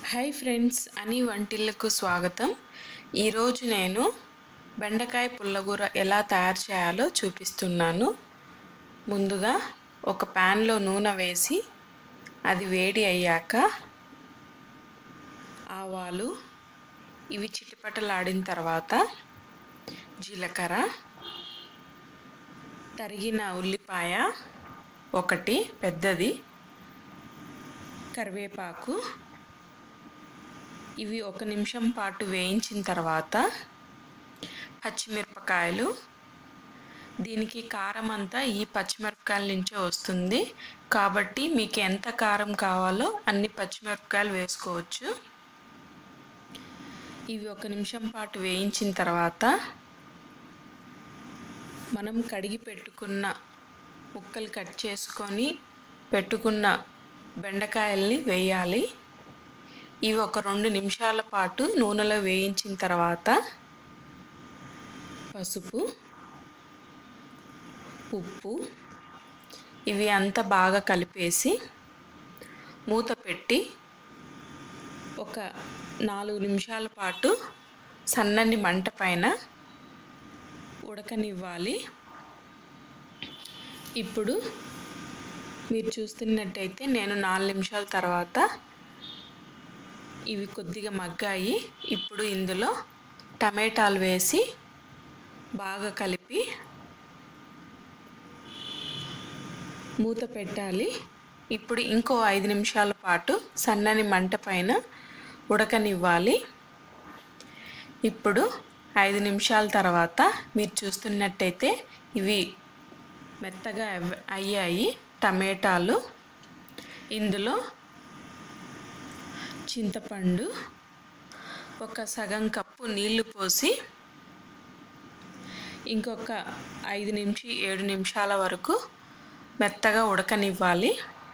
hi friends అని వంటిల్లకు స్వాగతం ఈరోజు నేను బెండకాయ పుల్లగూర ఎలా తయారు చేయాలో చూపిస్తున్నాను ముందుగా ఒక ప్యాన్లో నూనె వేసి అది వేడి అయ్యాక ఆవాలు ఇవి చిటిపటలాడిన తర్వాత జీలకర్ర తరిగిన ఉల్లిపాయ ఒకటి పెద్దది కరివేపాకు ఇవి ఒక నిమిషం పాటు వేయించిన తర్వాత పచ్చిమిరపకాయలు దీనికి కారం అంతా ఈ పచ్చిమిరపకాయల నుంచే వస్తుంది కాబట్టి మీకు ఎంత కారం కావాలో అన్ని పచ్చిమిరపకాయలు వేసుకోవచ్చు ఇవి ఒక నిమిషం పాటు వేయించిన తర్వాత మనం కడిగి పెట్టుకున్న ముక్కలు కట్ చేసుకొని పెట్టుకున్న బెండకాయల్ని వేయాలి ఇవి ఒక రెండు నిమిషాల పాటు నూనెలో వేయించిన తర్వాత పసుపు ఉప్పు ఇవి అంతా బాగా కలిపేసి మూత పెట్టి ఒక నాలుగు నిమిషాల పాటు సన్నని మంట పైన ఉడకనివ్వాలి ఇప్పుడు మీరు చూస్తున్నట్టయితే నేను నాలుగు నిమిషాల తర్వాత ఇవి కొద్దిగా మగ్గాయి ఇప్పుడు ఇందులో టమాటాలు వేసి బాగా కలిపి మూత పెట్టాలి ఇప్పుడు ఇంకో ఐదు నిమిషాల పాటు సన్నని మంట పైన ఉడకనివ్వాలి ఇప్పుడు ఐదు నిమిషాల తర్వాత మీరు చూస్తున్నట్టయితే ఇవి మెత్తగా అయ్యాయి టమాటాలు ఇందులో చింతపండు ఒక సగం కప్పు నీళ్లు పోసి ఇంకొక ఐదు నుంచి ఏడు నిమిషాల వరకు మెత్తగా ఉడకనివ్వాలి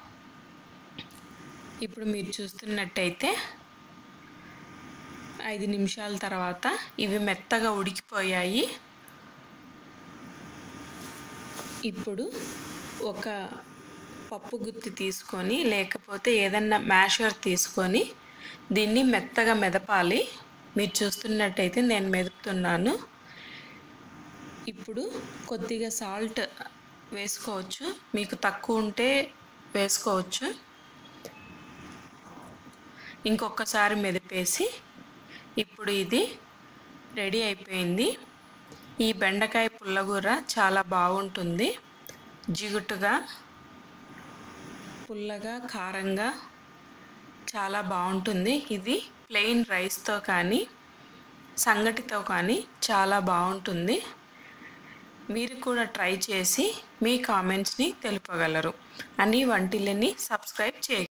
ఇప్పుడు మీరు చూస్తున్నట్టయితే ఐదు నిమిషాల తర్వాత ఇవి మెత్తగా ఉడికిపోయాయి ఇప్పుడు ఒక పప్పు గుత్తి తీసుకొని లేకపోతే ఏదన్నా మ్యాషర్ తీసుకొని దీన్ని మెత్తగా మెదపాలి మీరు చూస్తున్నట్టయితే నేను మెదుపుతున్నాను ఇప్పుడు కొద్దిగా సాల్ట్ వేసుకోవచ్చు మీకు తక్కువ ఉంటే వేసుకోవచ్చు ఇంకొకసారి మెదిపేసి ఇప్పుడు ఇది రెడీ అయిపోయింది ఈ బెండకాయ పుల్లగూర చాలా బాగుంటుంది జిగుటుగా పుల్లగా కారంగా చాలా బాగుంటుంది ఇది ప్లెయిన్ రైస్తో కానీ సంగటితో కానీ చాలా బాగుంటుంది మీరు కూడా ట్రై చేసి మీ కామెంట్స్ని తెలుపగలరు అని వంటిల్ని సబ్స్క్రైబ్ చేయ